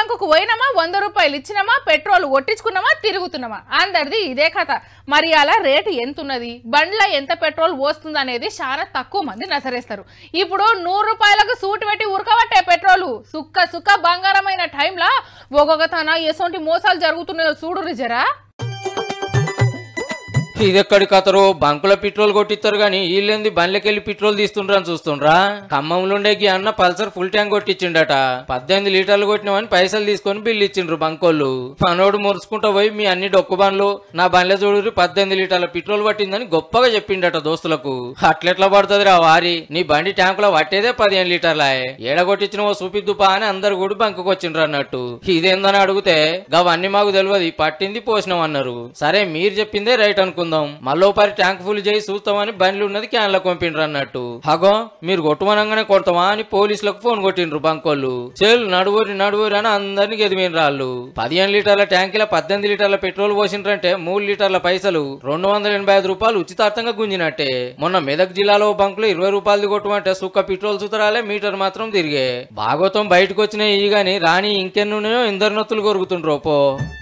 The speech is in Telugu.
బంకుకు పోయినామా వంద రూపాయలు ఇచ్చినామా పెట్రోల్ కొట్టించుకున్నామా తిరుగుతున్నామా అందరిది ఇదే కథ మరి అలా రేటు ఎంత ఉన్నది బండ్ల ఎంత పెట్రోల్ పోస్తుంది అనేది చాలా తక్కువ మంది నసరేస్తారు ఇప్పుడు నూరు రూపాయలకు సూటు పెట్టి ఉరకబట్టే పెట్రోలు సుక్క సుక్క బంగారమైన టైంలో ఒక్కొక్క తన ఎసొంటి మోసాలు జరుగుతున్నాయో చూడు రిజరా ఇదెక్కడి కథరు బంకుల పెట్రోల్ కొట్టిస్తారు గాని వీళ్ళేంది బండ్లకెళ్ళి పెట్రోల్ తీస్తుండ్రా అని చూస్తుండ్రా ఖమ్మంలో ఉండే గీ అన్న పల్సర్ ఫుల్ ట్యాంక్ కొట్టించిండట పద్దెనిమిది లీటర్లు కొట్టినామని పైసలు తీసుకొని బిల్లు ఇచ్చిండ్రు బంకోళ్ళు మనోడు మురుచుకుంటా పోయి మీ అన్ని డొక్కు బండ్లు నా బండ్ల చూడు పద్దెనిమిది లీటర్ల పెట్రోల్ పట్టిందని గొప్పగా చెప్పిండట దోస్తులకు అట్లెట్లా పడుతుంది రా వారి నీ బండి ట్యాంకులో పట్టేదే పదిహేను లీటర్ల ఏడ కొట్టించిన ఓ చూపిద్దుపా అని అందరు కూడా బంకుకు వచ్చిండ్రు అన్నట్టు ఇదేందని అడిగితే గవన్నీ మాకు తెలియదు పట్టింది పోసినాం అన్నారు సరే మీరు చెప్పిందే రైట్ అనుకుందాం మళ్ళీ పరి ట్యాంక్ ఫుల్ చేసి చూస్తామని బండ్లు ఉన్నది క్యాన్లో పంపిండ్రు అన్నట్టు హగో మీరు కొట్టుమనంగానే కొడతామా అని పోలీసులకు ఫోన్ కొట్టిండ్రు బంకోళ్ళు చేలు నడువురి నడువురి అని అందరినీ గెదిమిన రాళ్ళు పదిహేను లీటర్ల ట్యాంకీల పద్దెనిమిది లీటర్ల పెట్రోల్ పోసిండ్రంటే మూడు లీటర్ల పైసలు రెండు వందల ఎనభై ఐదు రూపాయలు ఉచితార్థంగా గుంజినట్టే మొన్న మెదక్ జిల్లాలో ఓ బంకులో ఇరవై రూపాయలు కొట్టమంటే సుక్క పెట్రోల్ సుతరాలే మీటర్ మాత్రం తిరిగే భాగవతం బయటకు వచ్చినాయి ఈ గాని రాణి ఇంకెన్నున్నాయో ఇందరినొత్తులు కొరుకుతుండ్రు పో